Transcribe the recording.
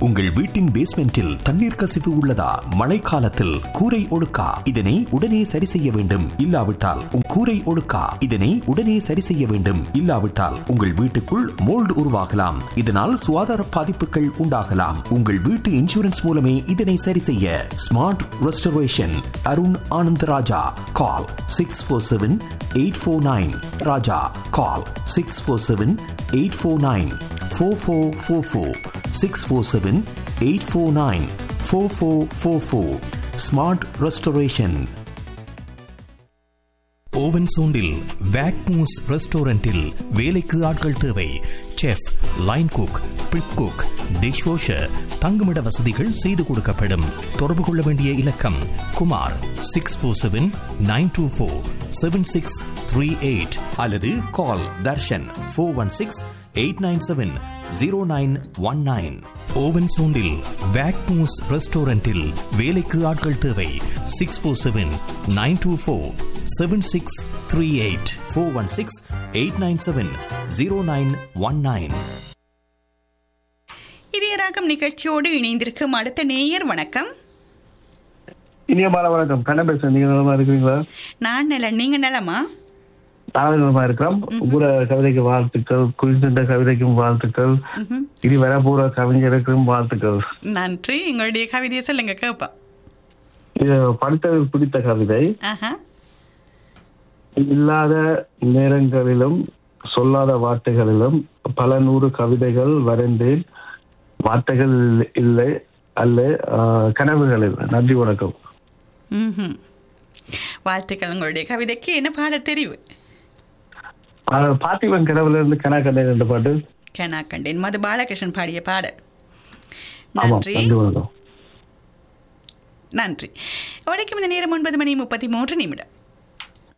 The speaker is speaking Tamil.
உங்கள் வீட்டின் பேஸ்மெண்டில் தண்ணீர் கசிவு உள்ளதா மழைக்காலத்தில் கூரை ஒழுக்கா இதனை உடனே சரி செய்ய வேண்டும் இல்லாவிட்டால் உங் கூரை ஒழுக்கா இதனை உடனே சரி செய்ய வேண்டும் இல்லாவிட்டால் உங்கள் வீட்டுக்குள் மோல்டு உருவாகலாம் இதனால் சுகாதார பாதிப்புகள் உண்டாகலாம் உங்கள் வீட்டு இன்சூரன்ஸ் மூலமே இதனை சரி செய்ய smart restoration Arun Anand Raja call six four seven eight four nine Raja call six four seven eight four nine four four four four six four seven eight four nine four four four four smart restoration oven சோண்டில் வேக்மூஸ் ரெஸ்டாரண்டில் வேலைக்கு ஆட்கள் தேவை chef line cook prep cook dish washer தங்குமிட வசதிகள் செய்து கொடுக்கப்படும் தொடர்பு கொள்ள வேண்டிய இலக்கம் Kumar six four seven nine two four seven six three eight அல்லது call Darshan four one six eight nine seven zero nine one nine oven சோண்டில் வேக்மூஸ் ரெஸ்டாரண்டில் வேலைக்கு ஆட்கள் தேவை six four seven nine two four seven six three eight four one six eight nine seven zero nine one nine இதய ராகம் நிகழ்ச்சியோடு இணைந்திருக்கும் அடுத்த நேயர் வணக்கம் இனிய மாலை வணக்கம் கண்ண பேசுறேன் நீங்க நலமா இருக்கிறீங்களா நான் நல நீங்க நலமா நானும் நலமா இருக்கிறோம் உங்களோட கவிதைக்கு வாழ்த்துக்கள் குறிப்பிட்ட கவிதைக்கும் வாழ்த்துக்கள் இனி வர போற கவிஞருக்கும் வாழ்த்துக்கள் நன்றி எங்களுடைய கவிதையை சொல்லுங்க கேட்போம் இது படித்தது பிடித்த கவிதை ஆஹா இல்லாத நேரங்களிலும் சொல்லாத வார்த்தைகளிலும் பல நூறு கவிதைகள் வரைந்தேன் வார்த்தைகள் இல்லை அல்ல ஆஹ், கனவுகளில் நன்றி வணக்கம் ம்ஹும். வாழ்த்துக்கள் உங்களுடைய கவிதைக்கு என்ன பாட தெரிவு ஆஹ், பார்த்திபன் கனவுல இருந்து கனா கண்டேன் என்ற பாட்டு கனா கண்டேன் மது பாலகிருஷ்ணன் பாடிய பாட ஆமாம் நன்றி நன்றி வணக்கம் நன்றி உடைக்கும் இந்த நேரம் ஒன்பது மணி முப்பத்தி மூன்று நிமிடம்